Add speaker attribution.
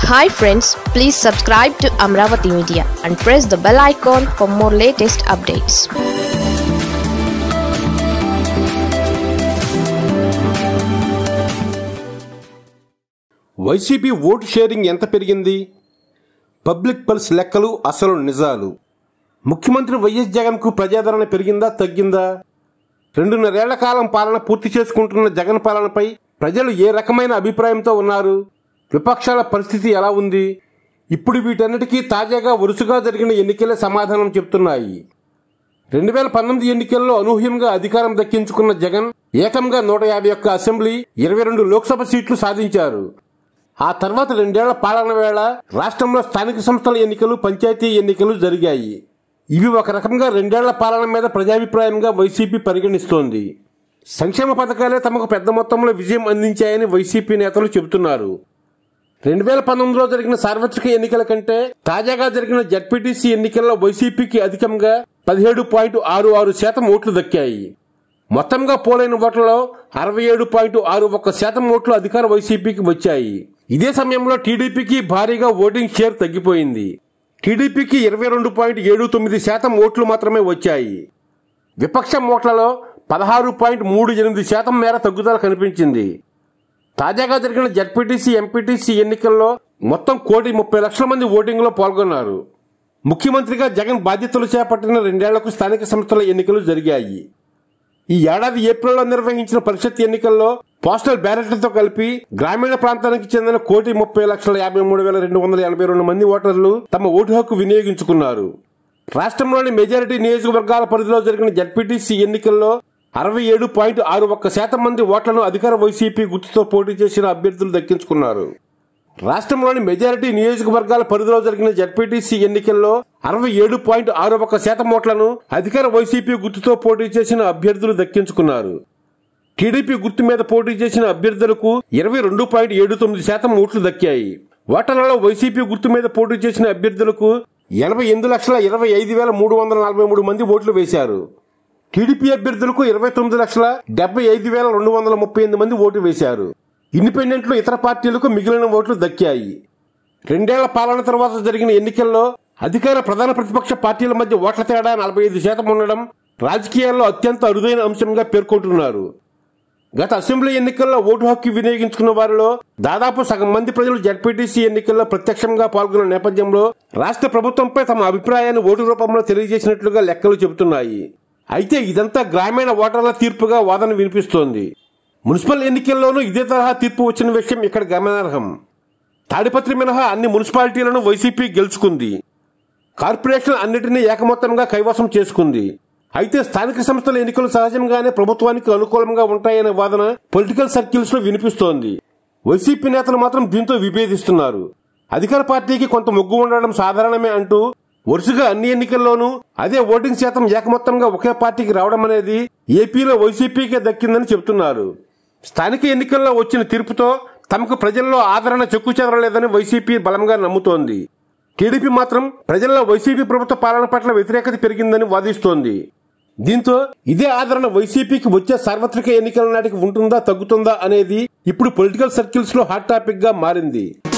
Speaker 1: hi friends please subscribe to Amaravati media and press the bell icon for more latest updates
Speaker 2: YCP ఓటు sharing ఎంత పెరిగింది public pulse లెక్కలు అసలు నిజాలు ముఖ్యమంత్రి వైఎస్ జగన్కు ప్రజాదరణ పెరిగిందా తగ్గిందా రెండున్నరేళ్ల కాలం పాలన పూర్తి చేసుకుంటున్న జగన్ పాలనపై ప్రజలు ఏ రకమైన అభిప్రాయంతో ఉన్నారు విపక్షాల పరిస్థితి ఎలా ఉంది ఇప్పుడు వీటన్నిటికీ తాజాగా వరుసగా జరిగిన ఎన్నికలే సమాధానం చెప్తున్నాయి రెండు వేల పంతొమ్మిది ఎన్నికల్లో అనూహ్యంగా అధికారం దక్కించుకున్న జగన్ ఏకంగా నూట యాభై ఒక్క అసెంబ్లీ ఇరవై రెండు లోక్సభ సీట్లు సాధించారు ఆ తర్వాత రెండేళ్ల పాలన వేళ రాష్ట్రంలో స్థానిక సంస్థల ఎన్నికలు పంచాయతీ ఎన్నికలు జరిగాయి ఇవి ఒక రకంగా రెండేళ్ల పాలన మీద ప్రజాభిప్రాయంగా వైసీపీ పరిగణిస్తోంది సంక్షేమ పథకాలే తమకు పెద్ద మొత్తంలో విజయం అందించాయని వైసీపీ నేతలు చెబుతున్నారు రెండు వేల పంతొమ్మిదిలో జరిగిన సార్వత్రిక ఎన్నికల కంటే తాజాగా జరిగిన జడ్పీటీసీ ఎన్నికల్లో వైసీపీకి అధికంగా పదిహేడు పాయింట్ ఆరు ఆరు శాతం ఓట్లు దక్కాయి మొత్తంగా పోలైన ఓట్లలో అరవై ఏడు పాయింట్ ఆరు ఒక్క శాతం ఓట్లు అధికార వైసీపీకి వచ్చాయి ఇదే సమయంలో టీడీపీకి భారీగా ఓటింగ్ షేర్ తగ్గిపోయింది టీడీపీకి ఇరవై రెండు పాయింట్ ఏడు తొమ్మిది శాతం ఓట్లు మాత్రమే వచ్చాయి విపక్షం ఓట్లలో పదహారు పాయింట్ మూడు ఎనిమిది శాతం మేర తగ్గుదల కనిపించింది తాజాగా జరిగిన జడ్పీటీసీ ఎంపీటీసీ ఎన్నికల్లో మొత్తం కోటి ముప్పై లక్షల మంది ఓటింగ్లో పాల్గొన్నారు ముఖ్యమంత్రిగా జగన్ బాధ్యతలు చేపట్టిన రెండేళ్లకు స్థానిక సంస్థల ఎన్నికలు జరిగాయి ఈ ఏడాది ఏప్రిల్లో నిర్వహించిన పరిషత్ ఎన్నికల్లో పోస్టల్ బ్యాలెట్లతో కలిపి గ్రామీణ ప్రాంతానికి చెందిన కోటి ముప్పై లక్షల యాభై మూడు వేల రెండు వందల ఎనభై రెండు మంది ఓటర్లు తమ ఓటు హక్కు వినియోగించుకున్నారు రాష్ట్రంలోని మెజారిటీ నియోజకవర్గాల పరిధిలో జరిగిన జడ్పీటీసీ ఎన్నికల్లో అరవై ఏడు పాయింట్ ఆరు ఒక్క శాతం మంది ఓట్లను అధికార వైసీపీ గుర్తుతో పోటీ చేసిన అభ్యర్థులు దక్కించుకున్నారు రాష్ట్రంలోని మెజారిటీ నియోజకవర్గాల పరిధిలో జరిగిన జడ్పీటీసీ ఎన్నికల్లో అరవై ఏడు పాయింట్ ఆరు ఒక్క శాతం ఓట్లను అధికార వైసీపీ గుర్తుతో పోటీ చేసిన అభ్యర్థులు దక్కించుకున్నారు టీడీపీ గుర్తు మీద పోటీ చేసిన అభ్యర్థులకు ఇరవై రెండు పాయింట్ ఏడు తొమ్మిది శాతం ఓట్లు దక్కాయి ఓటర్లలో వైసీపీ గుర్తు మీద పోటీ చేసిన అభ్యర్థులకు ఎనభై ఎనిమిది లక్షల ఇరవై ఐదు వేల మూడు వందల నలభై మూడు మంది ఓట్లు వేశారు టీడీపీ అభ్యర్థులకు ఇరవై తొమ్మిది లక్షల డెబ్బై ఐదు వేల రెండు వందల ముప్పై ఎనిమిది మంది ఓటు వేశారు ఇండిపెండెంట్లు ఇతర పార్టీలకు మిగిలిన ఓట్లు దక్కాయి రెండేళ్ల పాలన తర్వాత జరిగిన ఎన్నికల్లో అధికార ప్రధాన ప్రతిపక్ష పార్టీల మధ్య ఓట్ల తేడా నలభై ఐదు శాతం ఉండడం రాజకీయాల్లో అత్యంత అరుదైన అంశంగా పేర్కొంటున్నారు గత అసెంబ్లీ ఎన్నికల్లో ఓటు హక్కు వినియోగించుకున్న వారిలో దాదాపు సగం మంది ప్రజలు జడ్పీటీసీ ఎన్నికల్లో ప్రత్యక్షంగా పాల్గొన్న నేపథ్యంలో రాష్ట్ర ప్రభుత్వంపై తమ అభిప్రాయాన్ని ఓటు రూపంలో తెలియజేసినట్లుగా లెక్కలు చెబుతున్నాయి అయితే ఇదంతా గ్రామీణ ఓటర్ల తీర్పుగా వాదన వినిపిస్తోంది మున్సిపల్ ఎన్నికల్లోనూ ఇదే తరహా తీర్పు వచ్చిన విషయం ఇక్కడ గమనార్హం తాడిపత్రి మినహా అన్ని మున్సిపాలిటీలను వైసీపీ గెలుచుకుంది కార్పొరేషన్ అన్నిటినీ ఏకమొత్తంగా కైవసం చేసుకుంది అయితే స్థానిక సంస్థల ఎన్నికలు సహజంగానే ప్రభుత్వానికి అనుకూలంగా ఉంటాయనే వాదన పొలిటికల్ సర్కిల్స్ లో వినిపిస్తోంది వైసీపీ నేతలు మాత్రం దీంతో విభేదిస్తున్నారు అధికార పార్టీకి కొంత మొగ్గు ఉండడం సాధారణమే అంటూ వరుసగా అన్ని ఎన్నికల్లోనూ అదే ఓటింగ్ శాతం ఏకమొత్తంగా ఒకే పార్టీకి రావడం అనేది ఏపీలో వైసీపీకే దక్కిందని చెబుతున్నారు స్థానిక ఎన్నికల్లో వచ్చిన తీర్పుతో తమకు ప్రజల్లో ఆదరణ చెక్కు చెదరలేదని వైసీపీ బలంగా నమ్ముతోంది టీడీపీ మాత్రం ప్రజల్లో వైసీపీ ప్రభుత్వ పాలన పట్ల వ్యతిరేకత పెరిగిందని వాదిస్తోంది దీంతో ఇదే ఆదరణ వైసీపీకి వచ్చే సార్వత్రిక ఎన్నికల నాటికి ఉంటుందా తగ్గుతుందా అనేది ఇప్పుడు పొలిటికల్ సర్కిల్స్ లో హాట్ టాపిక్ గా మారింది